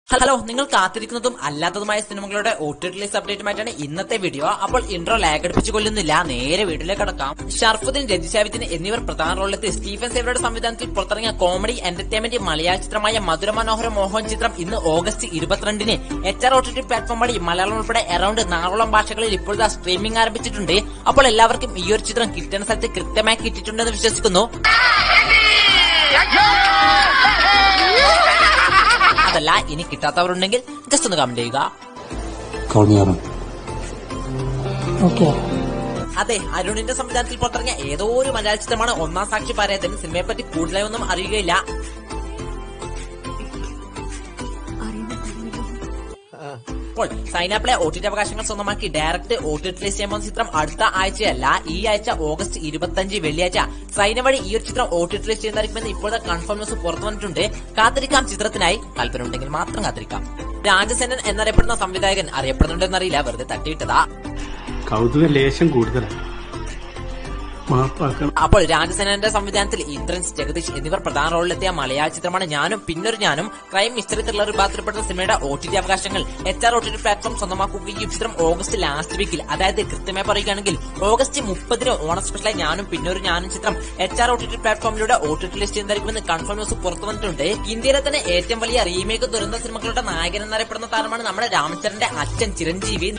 Hello നിങ്ങൾ കാത്തിരിക്കുന്നതും അല്ലാത്തതുമായ സിനിമകളുടെ ഒ ടി റിലീസ് അപ്ഡേറ്റുമായിട്ടാണ് ഇന്നത്തെ വീഡിയോ അപ്പോൾ ഇൻട്രോ ലാഗ് അടിപ്പിച്ചു കൊല്ലുന്നില്ല നേരെ വീട്ടിലേക്ക് കടക്കാം ഷർഫുദ്ദീൻ രജിഷാവിദ്ദീൻ എന്നിവർ പ്രധാന റോളിലെത്തി സ്റ്റീഫൻ സേവരുടെ സംവിധാനത്തിൽ പുറത്തിറങ്ങിയ കോമഡി എന്റർടൈൻമെന്റ് മലയാള ചിത്രമായ മധുര മനോഹര മോഹൻ ചിത്രം ഇന്ന് ഓഗസ്റ്റ് ഇരുപത്തിരണ്ടിന് H R O T T platform വഴി മലയാളം ഉൾപ്പെടെ അറൌണ്ട് നാലോളം ഭാഷകളിൽ ഇപ്പോഴത്തെ സ്ട്രീമിംഗ് ആരംഭിച്ചിട്ടുണ്ട് അപ്പോൾ എല്ലാവർക്കും ഈ ഒരു ചിത്രം കിട്ടുന്ന സ്ഥലത്ത് കൃത്യമായി കിട്ടിയിട്ടുണ്ടെന്ന് വിശ്വസിക്കുന്നു അതല്ല ഇനി കിട്ടാത്തവരുണ്ടെങ്കിൽ ജസ്റ്റ് ഒന്ന് കമന്റ് ചെയ്യുക Call me Aaron. Okay. അതെ അരുണിന്റെ സംവിധാനത്തിൽ പുറത്തിറങ്ങിയ ഏതോ ഒരു മലയാള ചിത്രമാണ് ഒന്നാം സാക്ഷി പറയാത്തിന് സിനിമയെ പറ്റി കൂടുതലായി ഒന്നും അറിയുകയില്ല അപ്പോൾ സൈനാപ്പിലെ ഒ ടി ടി അവകാശങ്ങൾ സ്വന്തമാക്കി ഡയറക്റ്റ് ഒ ടി ടി ചെയ്യാൻ പോകുന്ന ചിത്രം അടുത്ത ആഴ്ചയല്ല ഈ ആഴ്ച ഓഗസ്റ്റ് ഇരുപത്തഞ്ച് വെള്ളിയാഴ്ച സൈന വഴി ഈ ഒരു ചിത്രം ഒ ടി ടി ചെയ്യുന്നതായിരിക്കുമെന്ന് ഇപ്പോഴത്തെ കൺഫേം ന്യൂസ് പുറത്തു വന്നിട്ടുണ്ട് കാത്തിരിക്കാം ചിത്രത്തിനായി താല്പര്യമുണ്ടെങ്കിൽ മാത്രം കാത്തിരിക്കാം രാജസേനൻ എന്നറിയപ്പെടുന്ന സംവിധായകൻ അറിയപ്പെടുന്നുണ്ടെന്നറിയില്ല വെറുതെ തട്ടിയിട്ടതാ കൗതുക ലേശം കൂടുതലാണ് മാപ്പാക്കണം അപ്പോൾ രാജസേനന്റെ സംവിധാനത്തിൽ ഇന്ദ്രൻസ് ജഗദീഷ് എന്നിവർ പ്രധാന റോളിലെത്തിയ മലയാള ചിത്രമാണ് ഞാനും പിന്നൊരു ഞാനും ക്രൈം മിസ്റ്ററി ത്രില്ലർ വിഭാഗത്തിൽപ്പെടുന്ന സിനിമയുടെ ഒ ടി ടി അവകാശങ്ങൾ H R O T T platform സ്വന്തമാക്കുകയും ഈ ചിത്രം ഓഗസ്റ്റ് ലാസ്റ്റ് വീക്കിൽ അതായത് കൃത്യമായി പറയുകയാണെങ്കിൽ ഓഗസ്റ്റ് മുപ്പതിന് ഓണം സ്പെഷ്യലായി ഞാനും പിന്നൊരു ഞാനും ചിത്രം H R O T T പ്ലാറ്റ്ഫോമിലൂടെ ഒ ടി ടി ലിസ്റ്റ് ചെയ്യുന്നതായിരിക്കുമെന്ന് കൺഫേം ന്യൂസ് പുറത്തു വന്നിട്ടുണ്ട് ഇന്ത്യയിലെ തന്നെ ഏറ്റവും വലിയ റീമേക്ക് ദുരന്ത സിനിമകളുടെ നായകൻ എന്നറിയപ്പെടുന്ന താരമാണ് നമ്മുടെ രാമചന്ദ്രന്റെ അച്ഛൻ ചിരഞ്ജീവി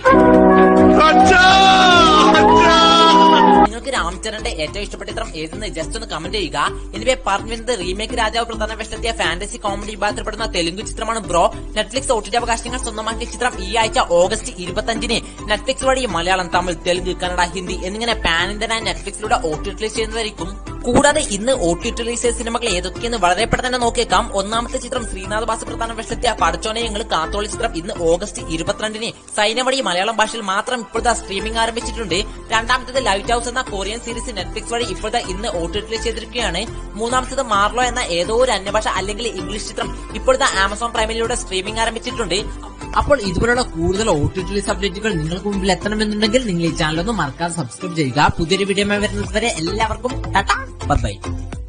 നിങ്ങൾക്ക് രാംചരന്റെ ഏറ്റവും ഇഷ്ടപ്പെട്ട ചിത്രം ഏതെന്ന് ജസ്റ്റ് ഒന്ന് കമന്റ് ചെയ്യുക എനിവേ പറഞ്ഞത് റീമേക്ക് രാജാവ് പ്രധാന വേഷത്തെത്തിയ ഫാന്റസി കോമഡി വിഭാഗത്തിൽപ്പെടുന്ന തെലുങ്ക് ചിത്രമാണ് ബ്രോ നെറ്റ്ഫ്ലിക്സ് ഒ ടി അവകാശങ്ങൾ സ്വന്തമാക്കിയ ചിത്രം ഈ ആഴ്ച ഓഗസ്റ്റ് ഇരുപത്തഞ്ചിന് നെറ്റ്ഫ്ലിക്സ് വഴി മലയാളം തമിഴ് തെലുങ്ക് കന്നഡ ഹിന്ദി എന്നിങ്ങനെ പാൻ ഇന്ത്യനായ നെറ്റ്ഫ്ലിക്സിലൂടെ ഒ ടി റിലീസ് ചെയ്യുന്നതായിരിക്കും കൂടാതെ ഇന്ന് ഒ ടി റിലീസ് ചെയ്ത സിനിമകൾ ഏതൊക്കെയെന്ന് വളരെ പെട്ടെന്ന് തന്നെ നോക്കിയേക്കാം ഒന്നാമത്തെ ചിത്രം ശ്രീനാഥ് ബാസ് പ്രധാന വേഷത്തെത്തിയ പടച്ചോനെ ഞങ്ങൾ കാത്തോളി ചിത്രം ഇന്ന് ഓഗസ്റ്റ് ഇരുപത്തിരണ്ടിന് സൈന വഴി മലയാളം ഭാഷയിൽ മാത്രം ഇപ്പോഴത്തെ സ്ട്രീമിംഗ് ആരംഭിച്ചിട്ടുണ്ട് രണ്ടാമത്തേത് ലൈറ്റ് ഹൗസ് എന്ന കൊറിയൻ സീരീസ് നെറ്റ്ഫ്ലിക്സ് വഴി ഇപ്പോഴത്തെ ഇന്ന് ഒ ടി റിലീസ് ചെയ്തിരിക്കുകയാണ് മൂന്നാമത്തേത് മാർലോ എന്ന ഏതോ ഒരു അന്യഭാഷ അല്ലെങ്കിൽ ഇംഗ്ലീഷ് ചിത്രം ഇപ്പോഴത്തെ ആമസോൺ പ്രൈമിലൂടെ സ്ട്രീമിംഗ് ആരംഭിച്ചിട്ടുണ്ട് അപ്പോൾ ഇതുപോലുള്ള കൂടുതൽ ഒ ടി റിലീസ് അപ്ഡേറ്റുകൾ നിങ്ങൾക്ക് മുമ്പിൽ എത്തണമെന്നുണ്ടെങ്കിൽ നിങ്ങൾ ഈ ചാനൽ ഒന്ന് മറക്കാതെ സബ്സ്ക്രൈബ് ചെയ്യുക പുതിയൊരു വീഡിയോ വരുന്നത് വരെ എല്ലാവർക്കും ടാറ്റ ബൈ